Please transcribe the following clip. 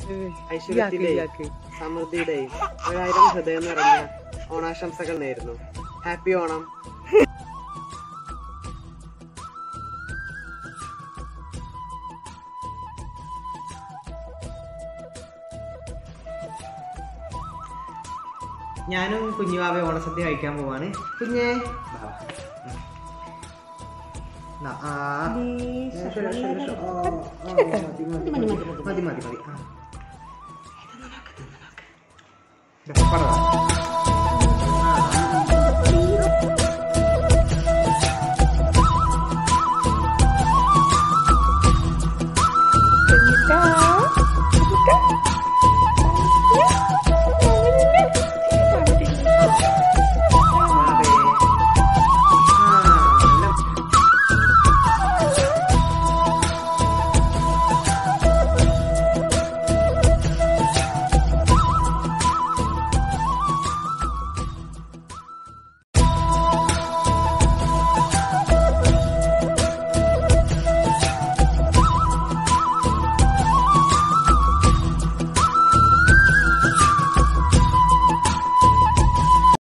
ഐശ്വര്യത്തിന്റെയും സമൃദ്ധിയുടെയും ഒരായിരം ഹൃദയം നിറഞ്ഞ ഓണാശംസകൾ നേരുന്നു ഹാപ്പി ഓണം ഞാനും കുഞ്ഞുവാവെ ഓണസദ്യ കഴിക്കാൻ പോവാണ് കുഞ്ഞേ വാ, വാ. ഉം. ദാ, ആ. ലേശം, ലേശം, ലേശം. ഓ, ഓ, മതി, മതി, മതി, മതി, മതി, മതി. ആ. ദാ, പറ.